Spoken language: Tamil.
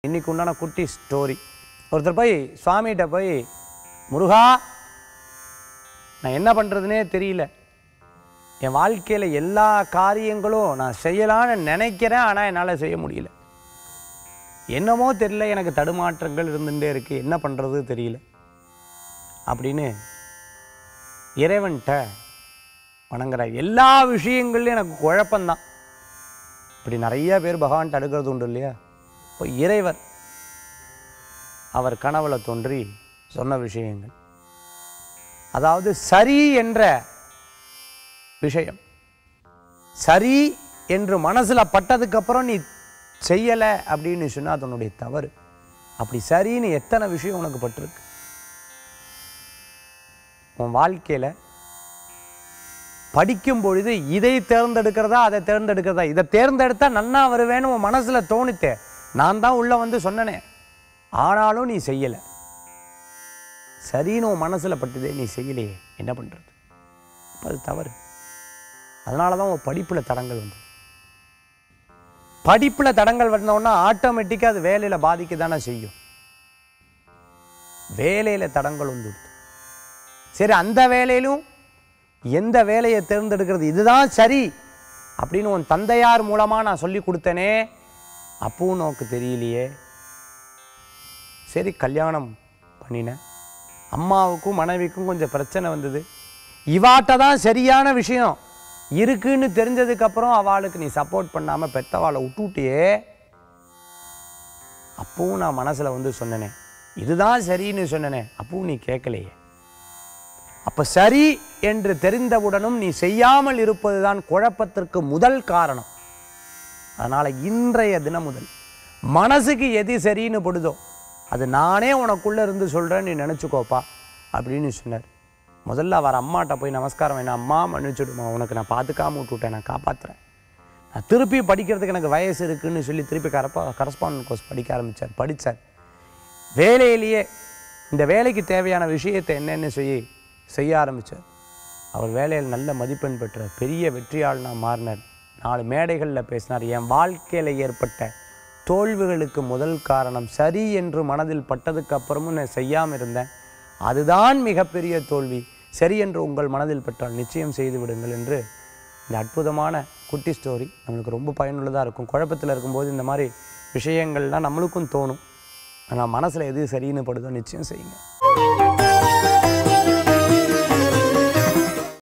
இன்னைக்கு உண்டான குட்டி ஸ்டோரி ஒருத்தர் போய் சுவாமிகிட்ட போய் முருகா நான் என்ன பண்ணுறதுனே தெரியல என் வாழ்க்கையில் எல்லா காரியங்களும் நான் செய்யலான்னு நினைக்கிறேன் ஆனால் என்னால் செய்ய முடியல என்னமோ தெரியல எனக்கு தடுமாற்றங்கள் இருந்துகிட்டே இருக்குது என்ன பண்ணுறது தெரியல அப்படின்னு இறைவன்கிட்ட வணங்குறார் எல்லா விஷயங்கள்லையும் எனக்கு குழப்பம்தான் இப்படி நிறைய பேர் பகவான்கிட்ட அடுக்கிறது உண்டு இல்லையா இப்போ இறைவர் அவர் கனவுல தோன்றி சொன்ன விஷயங்கள் அதாவது சரி என்ற விஷயம் சரி என்று மனசில் பட்டதுக்கப்புறம் நீ செய்யலை அப்படின்னு சொன்னால் அதனுடைய தவறு அப்படி சரின்னு எத்தனை விஷயம் உனக்கு பட்டிருக்கு உன் வாழ்க்கையில் படிக்கும் பொழுது இதை தேர்ந்தெடுக்கிறதா அதை தேர்ந்தெடுக்கிறதா இதை தேர்ந்தெடுத்தா நன்னா வருவேன்னு உன் மனசில் தோணித்தே நான் தான் உள்ளே வந்து சொன்னனே ஆனாலும் நீ செய்யலை சரின்னு உன் மனசில் பட்டுதே நீ செய்யலையே என்ன பண்ணுறது அப்போ அது தவறு அதனால தான் உன் படிப்பில் தடங்கள் வந்து படிப்பில் தடங்கள் வந்தோன்னா ஆட்டோமேட்டிக்காக அது வேலையில் பாதிக்க தானே செய்யும் வேலையில் தடங்கள் வந்து சரி அந்த வேலையிலும் எந்த வேலையை தேர்ந்தெடுக்கிறது இதுதான் சரி அப்படின்னு உன் தந்தையார் மூலமாக நான் சொல்லி கொடுத்தனே அப்பவும் நோக்கு தெரியலையே சரி கல்யாணம் பண்ணினேன் அம்மாவுக்கும் மனைவிக்கும் கொஞ்சம் பிரச்சனை வந்தது இவாட்ட தான் சரியான விஷயம் இருக்குன்னு தெரிஞ்சதுக்கப்புறம் அவளுக்கு நீ சப்போர்ட் பண்ணாமல் பெத்தவாளை விட்டுட்டியே அப்பவும் நான் மனசில் வந்து சொன்னனே இதுதான் சரின்னு சொன்னனே அப்பவும் நீ கேட்கலையே அப்ப சரி என்று தெரிந்தவுடனும் நீ செய்யாமல் இருப்பதுதான் குழப்பத்திற்கு முதல் காரணம் அதனால இன்றைய தினம் முதல் மனசுக்கு எது சரின்னு படுதோ அது நானே உனக்குள்ள இருந்து சொல்றேன் நீ நினச்சிக்கோப்பா அப்படின்னு சொன்னார் முதல்ல அவர் அம்மாட்ட போய் நமஸ்காரம் என்ன அம்மா மன்னிச்சுடுமா உனக்கு நான் பார்த்துக்காம விட்டுவிட்டேன் நான் காப்பாற்றுறேன் நான் திருப்பி படிக்கிறதுக்கு எனக்கு வயசு இருக்குன்னு சொல்லி திருப்பி கரப்பா கரஸ்பாண்டன்ட் கோர்ஸ் படிக்க ஆரம்பித்தார் படித்தார் வேலையிலேயே இந்த வேலைக்கு தேவையான விஷயத்தை என்னென்னு சொல்லி செய்ய ஆரம்பித்தார் அவர் வேலையில் நல்ல மதிப்பெண் பெற்றார் பெரிய வெற்றியாளனாக மாறினார் நாலு மேடைகளில் பேசினார் என் வாழ்க்கையில் ஏற்பட்ட தோல்விகளுக்கு முதல் காரணம் சரி என்று மனதில் பட்டதுக்கு அப்புறமும் நான் செய்யாமல் இருந்தேன் அதுதான் மிகப்பெரிய தோல்வி சரி என்று உங்கள் மனதில் பெற்றால் நிச்சயம் செய்து விடுங்கள் என்று இந்த அற்புதமான குட்டி ஸ்டோரி நம்மளுக்கு ரொம்ப பயனுள்ளதாக இருக்கும் குழப்பத்தில் இருக்கும்போது இந்த மாதிரி விஷயங்கள்லாம் நம்மளுக்கும் தோணும் ஆனால் மனசில் எது சரின்னு படுதோ நிச்சயம் செய்யுங்க